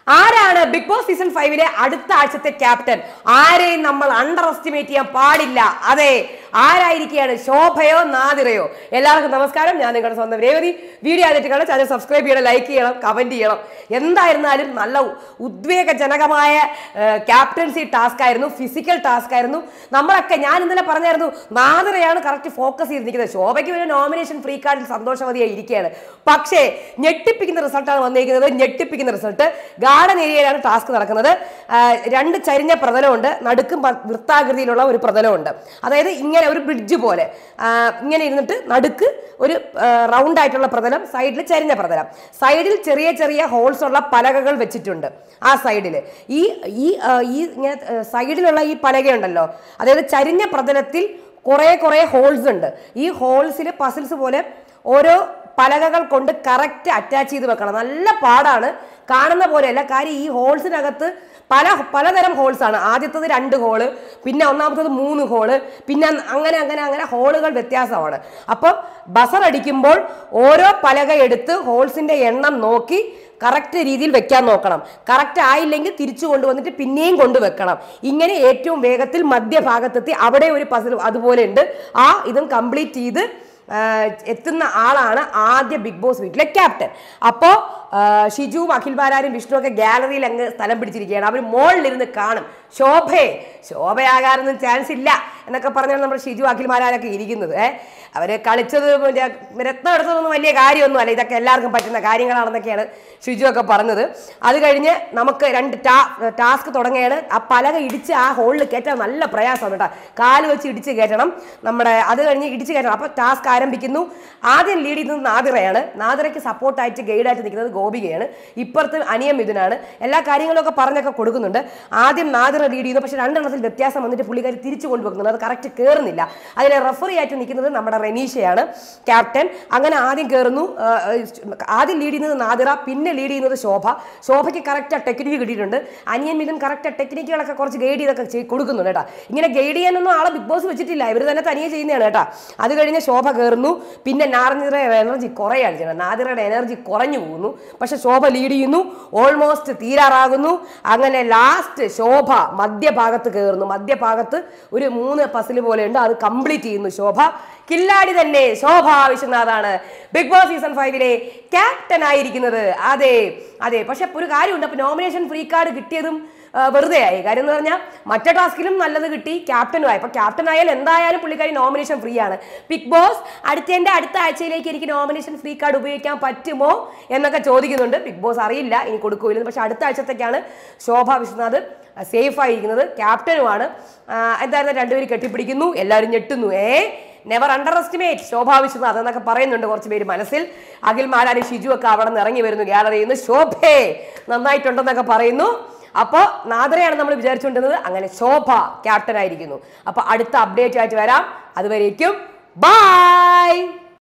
ആരാണ് big Boss season ഫൈവിലെ അടുത്ത ആഴ്ചത്തെ ക്യാപ്റ്റൻ ആരെയും നമ്മൾ അണ്ടർ എസ്റ്റിമേറ്റ് ചെയ്യാൻ പാടില്ല അതെ ആരായിരിക്കുകയാണ് ശോഭയോ നാദിറയോ എല്ലാവർക്കും നമസ്കാരം ഞാൻ നിങ്ങളുടെ സ്വന്തം രേവതി വീഡിയോ ആദ്യമായിട്ട് കാണാൻ ചാനൽ സബ്സ്ക്രൈബ് ചെയ്യണം ലൈക്ക് ചെയ്യണം കമന്റ് ചെയ്യണം എന്തായിരുന്നാലും നല്ല ഉദ്വേഗജനകമായ ക്യാപ്റ്റൻസി ടാസ്ക് ആയിരുന്നു ഫിസിക്കൽ ടാസ്ക് ആയിരുന്നു നമ്മളൊക്കെ ഞാൻ ഇന്നലെ പറഞ്ഞായിരുന്നു നാദിറയാണ് കറക്റ്റ് ഫോക്കസ് ചെയ്തിരിക്കുന്നത് ശോഭയ്ക്ക് ഒരു നോമിനേഷൻ ഫ്രീ കാർഡിൽ സന്തോഷവതിയായി ഇരിക്കുകയാണ് പക്ഷേ ഞെട്ടിപ്പിക്കുന്ന റിസൾട്ടാണ് വന്നിരിക്കുന്നത് ഞെട്ടിപ്പിക്കുന്ന റിസൾട്ട് ഗാർഡൻ ഏരിയയിലാണ് ടാസ്ക് നടക്കുന്നത് ആ, രണ്ട് ചരിഞ്ഞ പ്രതലമുണ്ട് നടുക്കും പ- വൃത്താകൃതിയിലുള്ള ഒരു പ്രതലമുണ്ട് അതായത് ഇങ്ങനെ ഒരു ബ്രിഡ്ജ് പോലെ ആ, ഇങ്ങനെ ഇരുന്നിട്ട് നടുക്ക് ഒരു റൗണ്ട് ആയിട്ടുള്ള പ്രതലം സൈഡിൽ ചരിഞ്ഞ പ്രതലം സൈഡിൽ ചെറിയ ചെറിയ ഹോൾസ് ഉള്ള പലകകൾ വെച്ചിട്ടുണ്ട് ആ സൈഡിൽ ഈ ഈ ആ, ഈ ഇങ്ങനെ ആ, സൈഡിലുള്ള ഈ പലകയുണ്ടല്ലോ അതായത് ചരിഞ്ഞ പ്രതലത്തിൽ കുറേ കുറേ ഹോൾസ് ഉണ്ട് ഈ ഹോൾസിൽ പസിൽസ് പോലെ ഓരോ പലകകൾ കൊണ്ട് കറക്റ്റ് അറ്റാച്ച് ചെയ്ത് വെക്കണം നല്ല പാടാണ് കാണുന്ന പോലെയല്ല കാര്യം ഈ ഹോൾസിനകത്ത് പല പലതരം ഹോൾസ് ആണ് ആദ്യത്തത് രണ്ട് ഹോള് പിന്നെ ഒന്നാമത്തത് മൂന്ന് ഹോള് പിന്നെ അങ്ങനെ അങ്ങനെ അങ്ങനെ ഹോളുകൾ വ്യത്യാസമാണ് അപ്പം ബസർ അടിക്കുമ്പോൾ ഓരോ പലക എടുത്ത് ഹോൾസിന്റെ എണ്ണം നോക്കി കറക്റ്റ് രീതിയിൽ വെക്കാൻ നോക്കണം കറക്റ്റ് ആയില്ലെങ്കിൽ തിരിച്ചു കൊണ്ടുവന്നിട്ട് പിന്നെയും കൊണ്ടുവെക്കണം ഇങ്ങനെ ഏറ്റവും വേഗത്തിൽ മധ്യഭാഗത്തെത്തി അവിടെ ഒരു പസിൽ അതുപോലെ ഉണ്ട് ആ ഇതും കംപ്ലീറ്റ് ചെയ്ത് ആ, എത്തുന്ന ആളാണ് ആദ്യ ബിഗ് ബോസ് വീട്ടിലെ ക്യാപ്റ്റൻ അപ്പോൾ ഷിജുവും അഖിൽ ബാലാരും വിഷ്ണു ഒക്കെ ഗാലറിയിൽ അങ്ങ് സ്ഥലം പിടിച്ചിരിക്കുകയാണ് അവർ മുകളിലിരുന്ന് കാണും ശോഭയെ ശോഭയാകാനൊന്നും ചാൻസ് ഇല്ല എന്നൊക്കെ പറഞ്ഞാണ് നമ്മുടെ ഷിജു അഖിൽ ബാലാരൊക്കെ ഇരിക്കുന്നത് ഏഹ് അവര് കളിച്ചത് മറ്റേ രത്നം എടുത്തതൊന്നും വലിയ കാര്യമൊന്നും അല്ല ഇതൊക്കെ എല്ലാവർക്കും പറ്റുന്ന കാര്യങ്ങളാണെന്നൊക്കെയാണ് ഷിജു ഒക്കെ പറഞ്ഞത് അത് കഴിഞ്ഞ് നമുക്ക് രണ്ട് ടാസ്ക് തുടങ്ങുകയാണ് ആ പലക ഇടിച്ച് ആ ഹോളിൽ കയറ്റാൻ നല്ല പ്രയാസമാണ് കേട്ടോ കാല് വെച്ച് ഇടിച്ച് കയറ്റണം നമ്മുടെ അത് കഴിഞ്ഞ് ഇടിച്ച് കയറ്റണം അപ്പോൾ ടാസ്ക് ആരംഭിക്കുന്നു ആദ്യം ലീഡ് ചെയ്യുന്നത് നാദിറയാണ് നാദിറയ്ക്ക് സപ്പോർട്ടായിട്ട് ഗൈഡായിട്ട് നിൽക്കുന്നത് ഗോപികയാണ് ഇപ്പുറത്ത് അനിയം മിഥുനാണ് എല്ലാ കാര്യങ്ങളൊക്കെ പറഞ്ഞൊക്കെ കൊടുക്കുന്നുണ്ട് ആദ്യം നാദിറ ലീഡ് ചെയ്യുന്നു പക്ഷേ രണ്ടെണ്ണത്തിൽ വ്യത്യാസം വന്നിട്ട് പുള്ളിക്കാരി തിരിച്ചു കൊണ്ടുവെക്കുന്നുണ്ട് അത് കറക്റ്റ് കയറുന്നില്ല അതിലെ റെഫറി ആയിട്ട് നിൽക്കുന്നത് നമ്മുടെ റെനീഷയാണ് ക്യാപ്റ്റൻ അങ്ങനെ ആദ്യം കയറുന്നു ആ, ആദ്യം ലീഡ് ചെയ്യുന്നത് നാദിറ പിന്നെ ലീഡ് ചെയ്യുന്നത് ശോഭ ശോഭയ്ക്ക് കറക്റ്റ് ടെക്നിക്ക് കിട്ടിയിട്ടുണ്ട് അനിയൻ മിഥുൻ കറക്റ്റ് ടെക്നിക്കുകളൊക്കെ കുറച്ച് ഗൈഡ് ചെയ്തൊക്കെ ചെയ്ത് കൊടുക്കുന്നുണ്ട് കേട്ടോ ഇങ്ങനെ ഗൈഡ് ചെയ്യാനൊന്നും ആളെ ബിഗ് ബോസ് വെച്ചിട്ടില്ല ഇവർ തന്നെ തനിയെ ചെയ്യുന്നതാണ് കേട്ടോ അത് കഴിഞ്ഞ് ശോഭ കയറുന്നു പിന്നെ നാദിറയുടെ എനർജി കുറയാണ് ചെയ്യുന്നത് നാദിറയുടെ എനർജി കുറഞ്ഞു പോകുന്നു പക്ഷെ ശോഭ ലീഡ് ചെയ്യുന്നു ഓൾമോസ്റ്റ് തീരാറാകുന്നു അങ്ങനെ ലാസ്റ്റ് ശോഭ മധ്യഭാഗത്ത് കയറുന്നു മധ്യഭാഗത്ത് ഒരു മൂന്ന് പസിൽ പോലെയുണ്ട് അത് കംപ്ലീറ്റ് ചെയ്യുന്നു ശോഭ കില്ലാടി തന്നെ ശോഭ വിശ്വനാഥാണ് ബിഗ് ബോസ് സീസൺ ഫൈവിലെ ക്യാപ്റ്റൻ ആയിരിക്കുന്നത് അതെ അതെ പക്ഷെ ഒരു കാര്യമുണ്ട് അപ്പൊ നോമിനേഷൻ ഫ്രീ കാർഡ് കിട്ടിയതും ആ, വെറുതെ ആയി കാര്യം എന്ന് പറഞ്ഞാൽ മറ്റേ ടാസ്കിലും നല്ലത് കിട്ടി ക്യാപ്റ്റനും ആയി അപ്പൊ ക്യാപ്റ്റൻ ആയാൽ എന്തായാലും പുള്ളിക്കാരി നോമിനേഷൻ ഫ്രീ ആണ് ബിഗ് ബോസ് അടുത്തതിന്റെ അടുത്ത ആഴ്ചയിലേക്ക് എനിക്ക് നോമിനേഷൻ ഫ്രീ കാർഡ് ഉപയോഗിക്കാൻ പറ്റുമോ എന്നൊക്കെ ചോദിക്കുന്നുണ്ട് ബിഗ് ബോസ് അറിയില്ല ഇനി കൊടുക്കൂലെന്ന് പക്ഷെ അടുത്ത ആഴ്ചത്തേക്കാണ് ശോഭ വിശ്വനാഥ് സേഫ് ആയിരിക്കുന്നത് ക്യാപ്റ്റനുമാണ് ആ, എന്തായാലും രണ്ടുപേരും കെട്ടിപ്പിടിക്കുന്നു എല്ലാവരും ഞെട്ടുന്നു ഏ never underestimate Shobha Viswanath എന്നൊക്കെ പറയുന്നുണ്ട് കുറച്ച് പേര് മനസ്സിൽ അഖിൽ മാലാരി ഷിജു ഒക്കെ അവിടെ നിന്ന് ഇറങ്ങി വരുന്നു ഗാലറിയിൽ നിന്ന് ശോഭേ നന്നായിട്ടുണ്ടെന്നൊക്കെ പറയുന്നു അപ്പോൾ നാദരയാണ് നമ്മൾ വിചാരിച്ചുകൊണ്ടിരുന്നത് അങ്ങനെ ശോഭ ക്യാപ്റ്റൻ ആയിരിക്കുന്നു അപ്പോൾ അടുത്ത അപ്ഡേറ്റ് ആയിട്ട് വരാം അതുവരേക്കും ബൈ